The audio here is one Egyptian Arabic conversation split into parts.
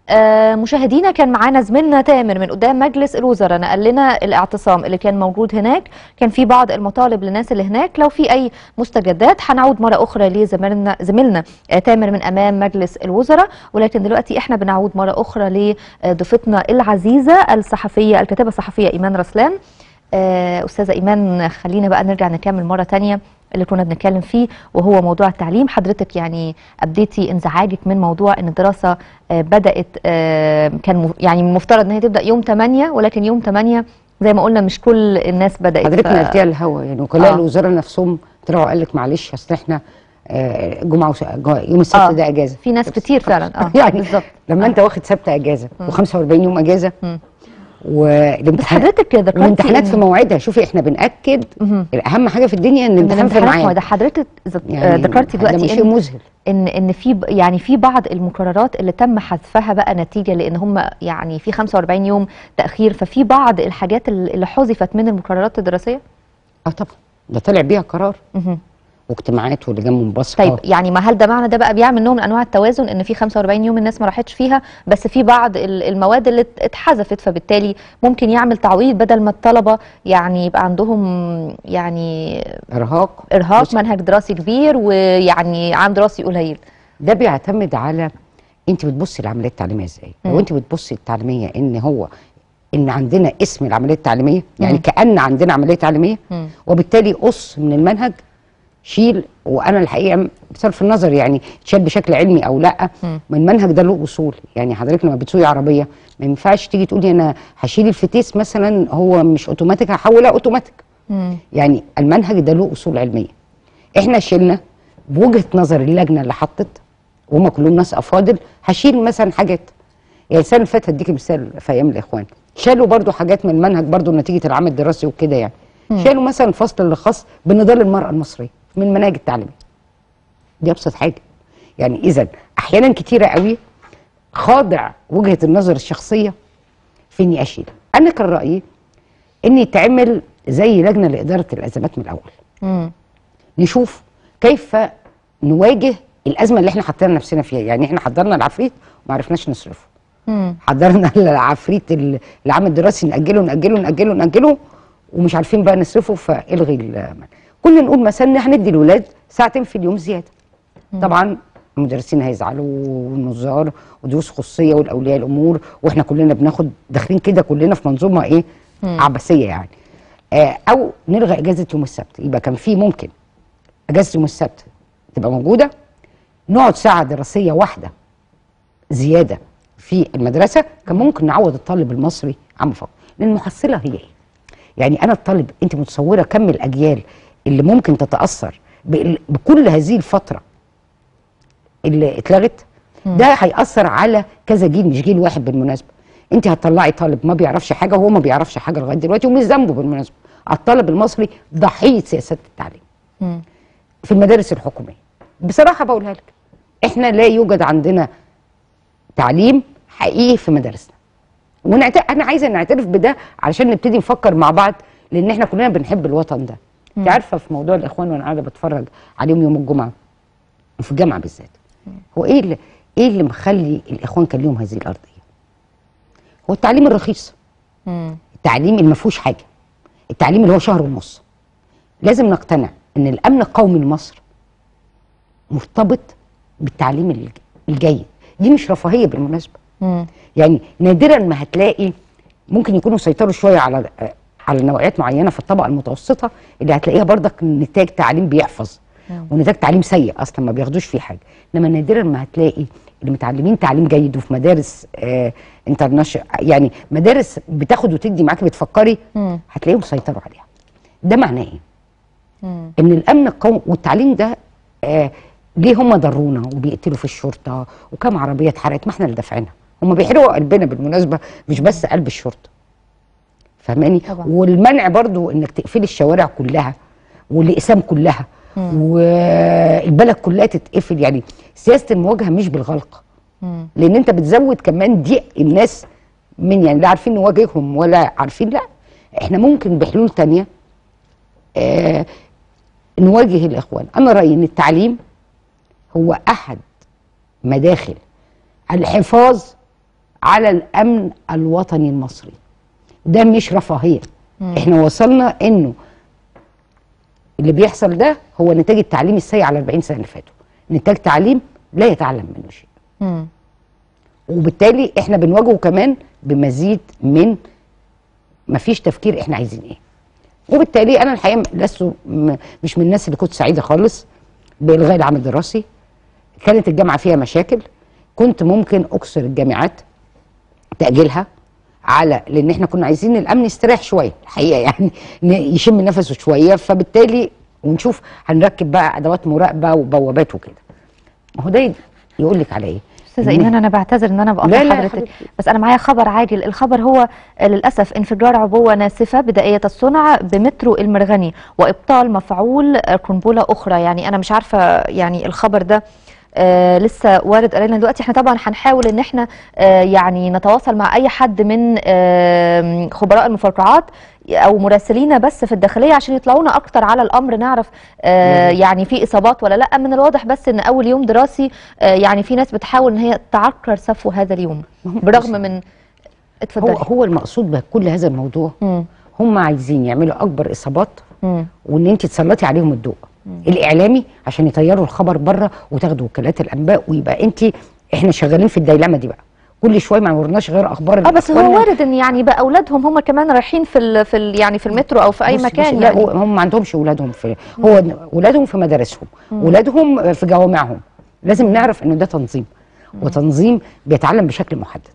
آه، مشاهدينا كان معانا زميلنا تامر من قدام مجلس الوزراء نقل لنا الاعتصام اللي كان موجود هناك كان في بعض المطالب للناس اللي هناك لو في اي مستجدات هنعود مره اخرى لزميلنا زميلنا آه، تامر من امام مجلس الوزراء ولكن دلوقتي احنا بنعود مره اخرى لضيفتنا العزيزه الصحفيه الكاتبه الصحفيه ايمان رسلان آه، استاذه ايمان خلينا بقى نرجع نكمل مره تانية اللي كنا بنتكلم فيه وهو موضوع التعليم حضرتك يعني ابديتي انزعاجك من موضوع ان الدراسه آه، بدات آه، كان مف- يعني المفترض ان هي تبدا يوم 8 ولكن يوم 8 زي ما قلنا مش كل الناس بدات حضرتك ف- نقلتيها الهوا يعني وكلاء آه. الوزراء نفسهم طلعوا قال لك معلش اصل احنا آه، جمعه وس... جمعة- يوم السبت آه. ده اجازه في ناس كتير فعلا اه يعني بالظبط لما انت واخد سبت اجازه و45 يوم اجازه مم. بس والامتحانات حضرتك ذكرتي والامتحانات إن- في موعدها شوفي احنا بناكد مهم. اهم حاجه في الدنيا ان ان الامتحان في الامتحانات ميعاد ده حضرتك ذك- آه، يعني ذكرتي ده دلوقتي شيء إن مذهل ان ان في ب- يعني في بعض المقررات اللي تم حذفها بقى نتيجه لان هم يعني في 45 يوم تاخير ففي بعض الحاجات اللي اللي حذفت من المقررات الدراسيه اه طبعا ده طلع بيها قرار مهم. واجتماعات ولجان منبثقه طيب يعني ما هل ده معنى ده بقى بيعمل نوع من انواع التوازن ان في 45 يوم الناس ما راحتش فيها بس في بعض ال- المواد اللي ات- اتحذفت فبالتالي ممكن يعمل تعويض بدل ما الطلبه يعني يبقى عندهم يعني ارهاق ارهاق بص- منهج دراسي كبير ويعني عام دراسي قليل ده بيعتمد على انت بتبصي العمليه التعليميه ازاي مم. لو انت بتبصي التعليميه ان هو ان عندنا اسم العمليه التعليميه يعني مم. كان عندنا عمليه تعليميه مم. وبالتالي قص من المنهج شيل وانا الحقيقه بصرف النظر يعني شال بشكل علمي او لا مم. ما المنهج ده له اصول يعني حضرتك لما بتسوقي عربيه ما ينفعش تيجي تقولي انا هشيل الفتيس مثلا هو مش اوتوماتيك هحولها اوتوماتيك مم. يعني المنهج ده له اصول علميه احنا شلنا بوجهه نظر اللجنه اللي حطت وهم كلهم ناس افاضل هشيل مثلا حاجات يعني السنه اللي فاتت هديكي مثال في ايام الاخوان شالوا برضو حاجات من المنهج برضو نتيجه العام الدراسي وكده يعني شالوا مثلا الفصل اللي خاص بنضال المراه المصريه من المناهج التعليميه دي ابسط حاجه يعني اذا احيانا كتيره قوي خاضع وجهه النظر الشخصيه في اني اشيل انا كان رايي ان يتعمل زي لجنه لاداره الازمات من الاول مم. نشوف كيف نواجه الازمه اللي احنا حطينا نفسنا فيها يعني احنا حضرنا العفريت وما عرفناش نصرفه مم. حضرنا العفريت ال- العام الدراسي ناجله ناجله ناجله ناجله ومش عارفين بقى نصرفه فالغي ال- كنا نقول مثلا إن هندي الولاد ساعتين في اليوم زياده طبعا المدرسين هيزعلوا والنظار ودروس خصوصيه والاولياء الامور واحنا كلنا بناخد داخلين كده كلنا في منظومه ايه عبثيه يعني آه او نلغي اجازه يوم السبت يبقى كان في ممكن اجازه يوم السبت تبقى موجوده نقعد ساعه دراسيه واحده زياده في المدرسه كان ممكن نعوض الطالب المصري عم فوق لان المحصله هي ايه؟ يعني انا الطالب انت متصوره كم الاجيال اللي ممكن تتاثر بال- بكل هذه الفتره اللي اتلغت ده هيأثر على كذا جيل مش جيل واحد بالمناسبه انت هتطلعي طالب ما بيعرفش حاجه وهو ما بيعرفش حاجه لغايه دلوقتي ومش ذنبه بالمناسبه الطالب المصري ضحيه سياسات التعليم مم. في المدارس الحكوميه بصراحه بقولها لك احنا لا يوجد عندنا تعليم حقيقي في مدارسنا ونعت... انا عايزه نعترف بده علشان نبتدي نفكر مع بعض لان احنا كلنا بنحب الوطن ده انت عارفه في موضوع الاخوان وانا قاعده بتفرج عليهم يوم الجمعه وفي الجامعه بالذات هو ايه اللي ايه اللي مخلي الاخوان كان لهم هذه الارضيه هو التعليم الرخيص مم. التعليم اللي ما فيهوش حاجه التعليم اللي هو شهر ونص لازم نقتنع ان الامن القومي لمصر مرتبط بالتعليم الج- الجيد دي مش رفاهيه بالمناسبه مم. يعني نادرا ما هتلاقي ممكن يكونوا سيطروا شويه على على نوعيات معينه في الطبقه المتوسطه اللي هتلاقيها برضك نتاج تعليم بيحفظ ونتاج تعليم سيء اصلا ما بياخدوش فيه حاجه انما نادرا ما هتلاقي اللي متعلمين تعليم جيد وفي مدارس آه انترناشونال يعني مدارس بتاخد وتدي معاكي بتفكري مم. هتلاقيهم سيطروا عليها ده معناه ايه؟ مم. ان الامن القومي والتعليم ده آه ليه هم ضرونا وبيقتلوا في الشرطه وكم عربيه اتحرقت ما احنا اللي دافعينها هم بيحرقوا قلبنا بالمناسبه مش بس قلب الشرطه فاهماني طبعا. والمنع برضو انك تقفلي الشوارع كلها والاقسام كلها والبلد كلها تتقفل يعني سياسه المواجهه مش بالغلق مم. لان انت بتزود كمان ضيق الناس من يعني لا عارفين نواجههم ولا عارفين لا احنا ممكن بحلول تانية آه نواجه الاخوان انا رايي ان التعليم هو احد مداخل الحفاظ على الامن الوطني المصري ده مش رفاهيه احنا وصلنا انه اللي بيحصل ده هو نتاج التعليم السيء على 40 سنه اللي فاتوا نتاج تعليم لا يتعلم منه شيء مم. وبالتالي احنا بنواجهه كمان بمزيد من مفيش تفكير احنا عايزين ايه وبالتالي انا الحقيقه لست م- مش من الناس اللي كنت سعيده خالص بالغاء العام الدراسي كانت الجامعه فيها مشاكل كنت ممكن اكسر الجامعات تاجيلها على لان احنا كنا عايزين الامن يستريح شويه الحقيقه يعني ن- يشم نفسه شويه فبالتالي ونشوف هنركب بقى ادوات مراقبه وبوابات وكده ما هو ده يقول لك على ايه استاذه إن ايمان انا بعتذر ان انا لا، بقطع لا يا حضرتك حبيبتي. بس انا معايا خبر عاجل الخبر هو آه، للاسف انفجار عبوه ناسفه بدائيه الصنع بمترو المرغني وابطال مفعول آه، قنبله اخرى يعني انا مش عارفه يعني الخبر ده آه لسه وارد علينا دلوقتي احنا طبعا هنحاول ان احنا آه يعني نتواصل مع اي حد من آه خبراء المفرقعات او مراسلينا بس في الداخليه عشان يطلعونا اكتر على الامر نعرف آه يعني في اصابات ولا لا من الواضح بس ان اول يوم دراسي آه يعني في ناس بتحاول ان هي تعكر صفو هذا اليوم برغم من هو اتفضلي هو المقصود بكل هذا الموضوع مم. هم عايزين يعملوا اكبر اصابات مم. وان انت تسلطي عليهم الضوء الاعلامي عشان يطيروا الخبر بره وتاخدوا وكالات الانباء ويبقى انت احنا شغالين في الديلمه دي بقى كل شويه ما ورناش غير اخبار اه بس هو إخواننا. وارد ان يعني بقى اولادهم هم كمان رايحين في ال في ال يعني في المترو او في اي بص- مكان بص لا يعني هو- هم ما عندهمش اولادهم في هو اولادهم في مدارسهم اولادهم في جوامعهم لازم نعرف انه ده تنظيم وتنظيم بيتعلم بشكل محدد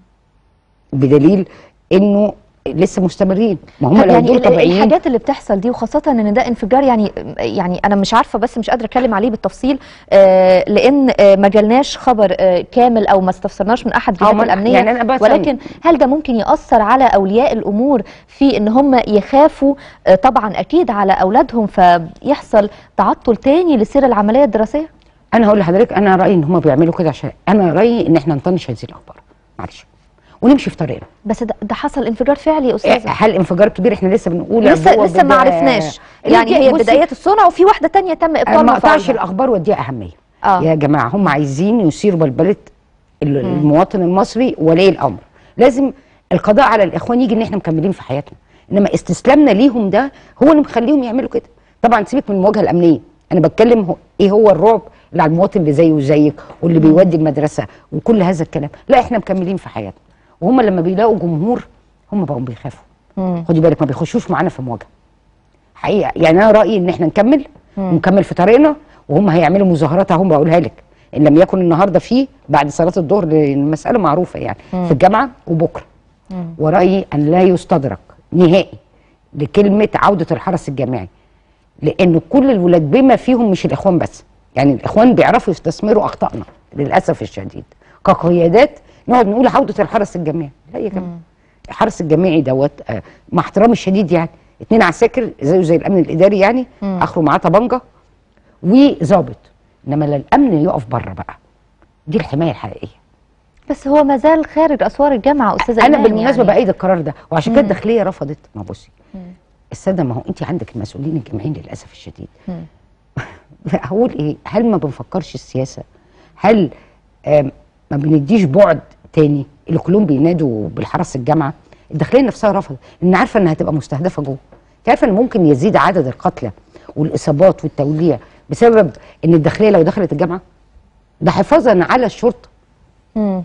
بدليل انه لسه مستمرين ما هم لو يعني دول ال- طبيعيين الحاجات اللي بتحصل دي وخاصة ان ده انفجار يعني يعني انا مش عارفة بس مش قادرة اتكلم عليه بالتفصيل آه لان آه ما جالناش خبر آه كامل او ما استفسرناش من احد آه، الجهات ما أنا- الامنية يعني أنا بس- ولكن هل ده ممكن يأثر على اولياء الامور في ان هم يخافوا آه طبعا اكيد على اولادهم فيحصل تعطل تاني لسير العملية الدراسية؟ انا هقول لحضرتك انا رايي ان هم بيعملوا كده عشان انا رايي ان احنا نطنش هذه الاخبار معلش ونمشي في طريقنا بس ده, ده حصل انفجار فعلي يا استاذة هل انفجار كبير احنا لسه بنقول لسه عبوة لسه ما بدا- عرفناش لا، يعني دي- هي بصي، بدايات الصنع وفي واحدة تانية تم ابطال ما اقطعش مفعولها. الاخبار واديها اهميه آه. يا جماعه هم عايزين يثيروا بلبله ال- المواطن المصري ولي الامر لازم القضاء على الاخوان يجي ان احنا مكملين في حياتنا انما استسلامنا ليهم ده هو اللي مخليهم يعملوا كده طبعا سيبك من المواجهه الامنيه انا بتكلم هو ايه هو الرعب اللي على المواطن اللي زيه وزيك واللي بيودي المدرسه وكل هذا الكلام لا احنا مكملين في حياتنا وهم لما بيلاقوا جمهور هم بقوا بيخافوا مم. خدي بالك ما بيخشوش معانا في مواجهه حقيقه يعني انا رايي ان احنا نكمل ونكمل في طريقنا وهم هيعملوا مظاهرات اهم بقولها لك ان لم يكن النهارده فيه بعد صلاه الظهر لأن المساله معروفه يعني في الجامعه وبكره ورايي ان لا يستدرك نهائي لكلمه عوده الحرس الجامعي لان كل الولاد بما فيهم مش الاخوان بس يعني الاخوان بيعرفوا يستثمروا اخطائنا للاسف الشديد كقيادات نقعد نقول عوده الحرس الجامعي لا يا جماعه الحرس الجامعي دوت آه، مع احترامي الشديد يعني اتنين عساكر زيه زي الامن الاداري يعني اخره معاه طبنجه وظابط انما لا الامن يقف بره بقى دي الحمايه الحقيقيه بس هو ما زال خارج اسوار الجامعه استاذه انا إيمان بالمناسبه يعني. بايد القرار ده وعشان كده الداخليه رفضت ما بصي الساده ما هو انت عندك المسؤولين الجامعيين للاسف الشديد هقول ايه هل ما بنفكرش السياسه هل آم، ما بنديش بعد تاني اللي كلهم بينادوا بالحرس الجامعه الداخليه نفسها رفضت لان عارفه انها هتبقى مستهدفه جوه انت عارفه ان ممكن يزيد عدد القتلى والاصابات والتوليع بسبب ان الداخليه لو دخلت الجامعه ده حفاظا على الشرطه مم.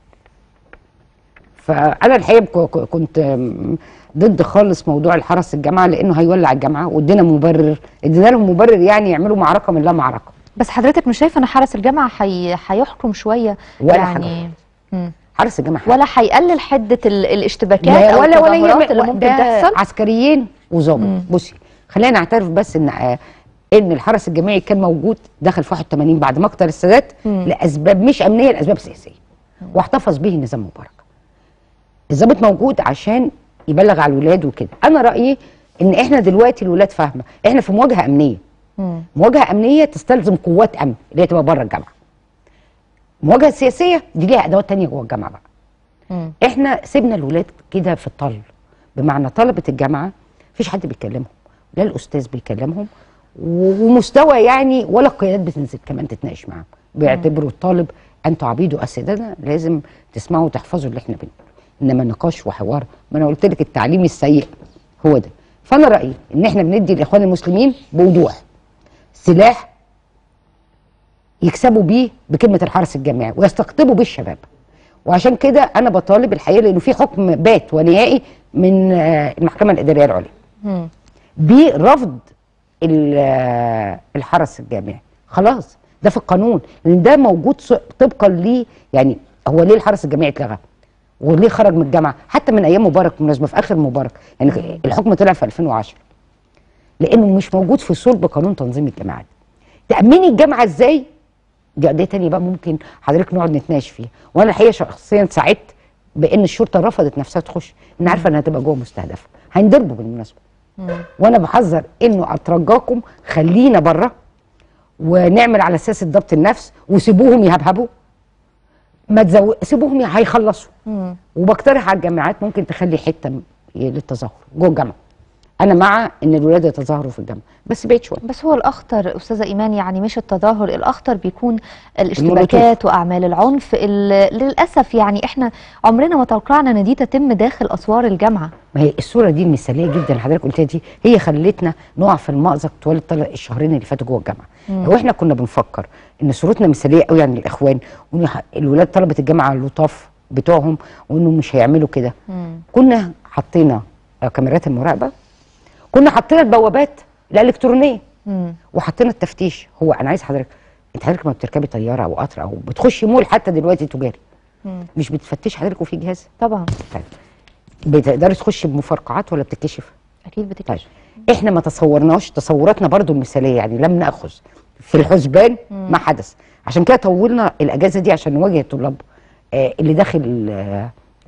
فانا الحقيقه ك- ك- كنت م- ضد خالص موضوع الحرس الجامعه لانه هيولع الجامعه وادينا مبرر ادينا لهم مبرر يعني يعملوا معركه من لا معركه بس حضرتك مش شايفه ان حرس الجامعه حي... هيحكم شويه ولا يعني حاجة. مم. حرس الجامعه ولا هيقلل حده ال... الاشتباكات لا او ولا ولا التظاهرات يعمل- اللي ممكن ده تحصل عسكريين وظابط بصي خلينا نعترف بس ان آه، ان الحرس الجامعي كان موجود دخل في 81 بعد مقتل السادات لاسباب مش امنيه لاسباب سياسيه واحتفظ به النظام مبارك الضابط موجود عشان يبلغ على الولاد وكده انا رايي ان احنا دلوقتي الولاد فاهمه احنا في مواجهه امنيه مم. مواجهه امنيه تستلزم قوات امن اللي هي تبقى بره الجامعه مواجهه سياسيه دي ليها ادوات تانية جوه الجامعه بقى مم. احنا سيبنا الولاد كده في الطل بمعنى طلبه الجامعه مفيش حد بيكلمهم لا الاستاذ بيكلمهم و- ومستوى يعني ولا القيادات بتنزل كمان تتناقش معاهم بيعتبروا الطالب انتوا عبيد واسدنا لازم تسمعوا وتحفظوا اللي احنا بنقوله انما نقاش وحوار ما انا قلت لك التعليم السيء هو ده فانا رايي ان احنا بندي الاخوان المسلمين بوضوح سلاح يكسبوا بيه بكلمه الحرس الجامعي ويستقطبوا بيه الشباب وعشان كده انا بطالب الحقيقه لانه في حكم بات ونهائي من آه، المحكمه الاداريه العليا مم. برفض ال- آه، الحرس الجامعي خلاص ده في القانون لان ده موجود س- طبقا ليه يعني هو ليه الحرس الجامعي اتلغى وليه خرج من الجامعه حتى من ايام مبارك بالمناسبه في اخر مبارك يعني الحكم طلع في 2010 لانه مش موجود في صلب قانون تنظيم الجامعات تاميني الجامعه ازاي دي قضيه تانية بقى ممكن حضرتك نقعد نتناقش فيها وانا الحقيقه شخصيا سعدت بان الشرطه رفضت نفسها تخش ان عارفه انها هتبقى جوه مستهدفه هينضربوا بالمناسبه وانا بحذر انه اترجاكم خلينا بره ونعمل على اساس ضبط النفس وسيبوهم يهبهبوا ما تزو... سيبوهم ي- هيخلصوا مم. وبقترح على الجامعات ممكن تخلي حته م- للتظاهر جوه الجامعه انا مع ان الولاد يتظاهروا في الجامعه بس بعيد شويه بس هو الاخطر استاذه ايمان يعني مش التظاهر الاخطر بيكون الاشتباكات واعمال العنف ال- للاسف يعني احنا عمرنا ما توقعنا ان دي تتم داخل اسوار الجامعه ما هي الصوره دي المثاليه جدا اللي حضرتك قلتها دي هي خلتنا نقع في المأزق طوال الطل- الشهرين اللي فاتوا جوه الجامعه لو احنا كنا بنفكر ان صورتنا مثاليه قوي عن الاخوان وان ح- الولاد طلبه الجامعه اللطاف بتوعهم وانه مش هيعملوا كده كنا حطينا آه، كاميرات المراقبه كنا حطينا البوابات الالكترونيه مم. وحطينا التفتيش هو انا عايز حضرتك انت حضرتك لما بتركبي طياره او قطر او بتخشي مول حتى دلوقتي تجاري مم. مش بتفتش حضرتك وفي جهاز طبعا طيب بتقدري تخشي بمفرقعات ولا بتتكشف اكيد طيب بتكتشف احنا ما تصورناش تصوراتنا برضو المثاليه يعني لم ناخذ في الحسبان ما حدث عشان كده طولنا الاجازه دي عشان نواجه الطلاب آه اللي داخل آه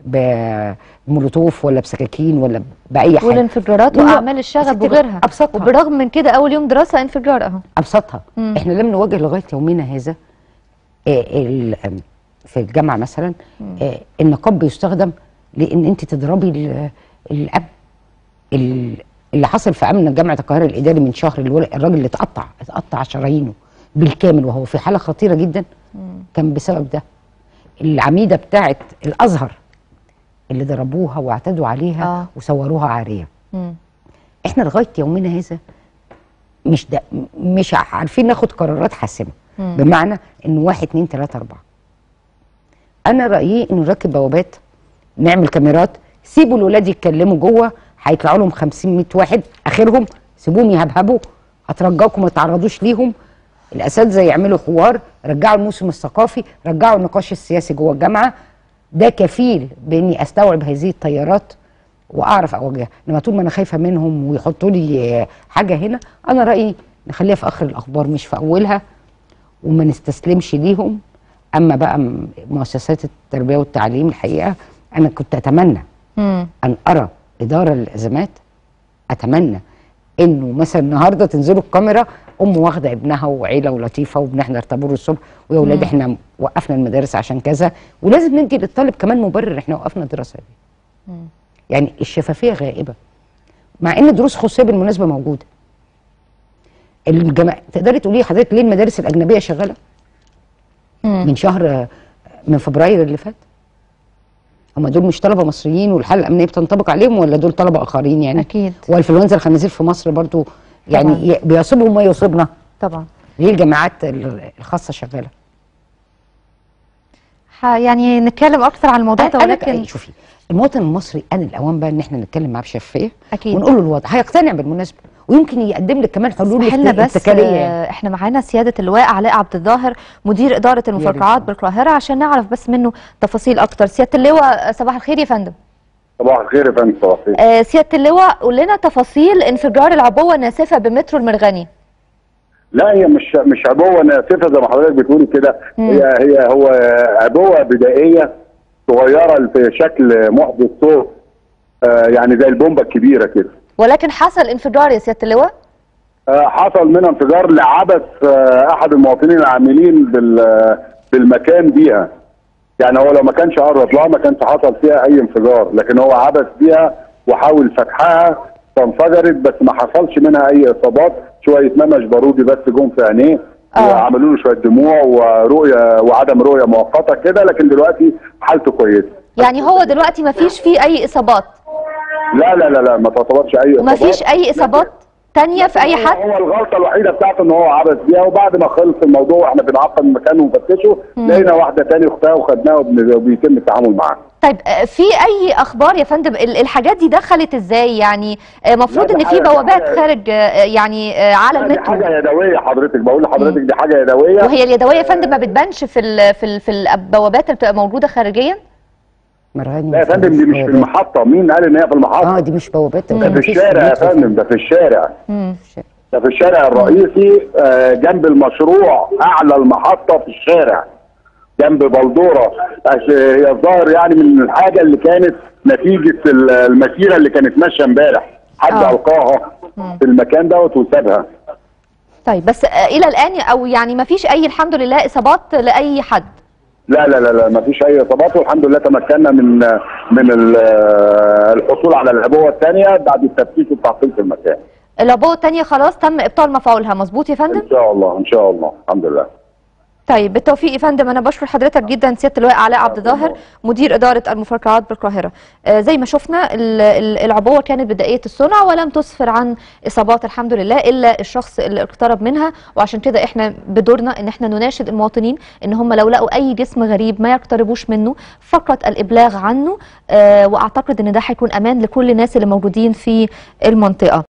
بمولوتوف ولا بسكاكين ولا باي حاجه والانفجارات ولا- واعمال الشغب ست- وغيرها أبسطها. وبالرغم من كده اول يوم دراسه انفجار اهو ابسطها مم. احنا لم نواجه لغايه يومنا هذا آه ال- آم، في الجامعه مثلا آه النقاب بيستخدم لان انت تضربي ال- الاب ال- اللي حصل في امن جامعه القاهره الاداري من شهر الول- الراجل اللي اتقطع اتقطع شرايينه بالكامل وهو في حاله خطيره جدا كان بسبب ده العميده بتاعه الازهر اللي ضربوها واعتدوا عليها آه. وصوروها عاريه مم. احنا لغايه يومنا هذا مش ده مش عارفين ناخد قرارات حاسمه مم. بمعنى انه واحد اتنين تلاته اربعه انا رايي انه نركب بوابات نعمل كاميرات سيبوا الولاد يتكلموا جوه هيطلعوا لهم 50 100 واحد اخرهم سيبوهم يهبهبوا اترجاكم ما تعرضوش ليهم الاساتذه يعملوا حوار رجعوا الموسم الثقافي رجعوا النقاش السياسي جوه الجامعه ده كفيل باني استوعب هذه التيارات واعرف اواجهها انما طول ما انا خايفه منهم ويحطوا لي آه، حاجه هنا انا رايي نخليها في اخر الاخبار مش في اولها وما نستسلمش ليهم اما بقى م- مؤسسات التربيه والتعليم الحقيقه انا كنت اتمنى مم. ان ارى اداره للازمات اتمنى انه مثلا النهارده تنزلوا الكاميرا ام واخده ابنها وعيله ولطيفه وبنحضر طابور الصبح ويا اولاد احنا وقفنا المدارس عشان كذا ولازم ندي للطالب كمان مبرر احنا وقفنا الدراسه دي يعني الشفافيه غائبه مع ان دروس خصوصيه بالمناسبه موجوده الجما... تقدري تقولي لحضرتك ليه المدارس الاجنبيه شغاله مم. من شهر من فبراير اللي فات هم دول مش طلبه مصريين والحاله الامنيه بتنطبق عليهم ولا دول طلبه اخرين يعني أكيد. والانفلونزا الخنازير في مصر برضو يعني طبعاً. ي- بيصيبهم ما يصيبنا طبعا ليه الجامعات ال- الخاصه شغاله ح- يعني نتكلم اكتر عن الموضوع ده أنا- ولكن أنا شوفي المواطن المصري ان الاوان بقى ان احنا نتكلم معاه بشفافيه أكيد. ونقول له الوضع هيقتنع بالمناسبه ويمكن يقدم لك كمان حلول اسمح لنا بس ابتكاريه يعني. آه، احنا معانا سياده اللواء علاء عبد الظاهر مدير اداره المفرقعات ريت. بالقاهره عشان نعرف بس منه تفاصيل اكتر سياده اللواء آه، صباح الخير يا فندم صباح الخير يا فندم صباح الخير آه، سياده اللواء قول لنا تفاصيل انفجار العبوه الناسفه بمترو المرغني لا هي مش مش عبوه ناسفه زي ما حضرتك بتقولي كده مم. هي هي هو عبوه بدائيه صغيره في شكل محدث صوت آه يعني زي البومبه الكبيره كده ولكن حصل انفجار يا سياده اللواء آه حصل منها انفجار لعبث آه احد المواطنين العاملين بال بالمكان بيها يعني هو لو ما كانش قرب لها ما كانش حصل فيها اي انفجار لكن هو عبث بيها وحاول فتحها فانفجرت بس ما حصلش منها اي اصابات شويه نمش بارودي بس جم في عينيه آه. وعملوا له شويه دموع ورؤيه وعدم رؤيه مؤقته كده لكن دلوقتي حالته كويسه يعني هو دلوقتي ما فيش فيه اي اصابات لا لا لا لا ما تعتبرش اي وما إصابات. فيش اي اصابات تانية في اي حد هو الغلطه الوحيده بتاعته ان هو عبث بيها وبعد ما خلص الموضوع واحنا بنعقم المكان ونفتشه لقينا واحده تاني اختها وخدناها وبن- وبيتم التعامل معاها طيب آه، في اي اخبار يا فندم ال- الحاجات دي دخلت ازاي يعني المفروض لا، ان ده في حاجة- بوابات حاجة- خارج آه، يعني آه، على دي المترو حاجه يدويه حضرتك بقول لحضرتك دي حاجه يدويه وهي اليدويه يا فندم ما بتبانش في ال في ال في البوابات اللي بتبقى موجوده خارجيا مرغني لا يا فندم دي مش في بوابات. المحطه مين قال ان هي في المحطه اه دي مش بوابات ده في الشارع يا فندم ده في الشارع مم. ده في الشارع الرئيسي آه، جنب المشروع اعلى المحطه في الشارع جنب بلدوره أش- هي الظاهر يعني من الحاجه اللي كانت نتيجه ال- المسيره اللي كانت ماشيه امبارح حد آه. القاها في المكان دوت وسابها طيب بس آه، الى الان او يعني ما فيش اي الحمد لله اصابات لاي حد لا لا لا لا ما فيش اي اصابات والحمد لله تمكنا من من ال- الحصول على العبوه الثانيه بعد التفتيش والتعقيم في المكان العبوه الثانيه خلاص تم ابطال مفعولها مظبوط يا فندم ان شاء الله ان شاء الله الحمد لله طيب بالتوفيق يا فندم انا بشكر حضرتك جدا سياده اللواء علاء عبد الظاهر مدير اداره المفرقعات بالقاهره آه زي ما شفنا ال- ال- العبوه كانت بدائيه الصنع ولم تسفر عن اصابات الحمد لله الا الشخص اللي اقترب منها وعشان كده احنا بدورنا ان احنا نناشد المواطنين ان هم لو لقوا اي جسم غريب ما يقتربوش منه فقط الابلاغ عنه آه واعتقد ان ده هيكون امان لكل الناس اللي موجودين في المنطقه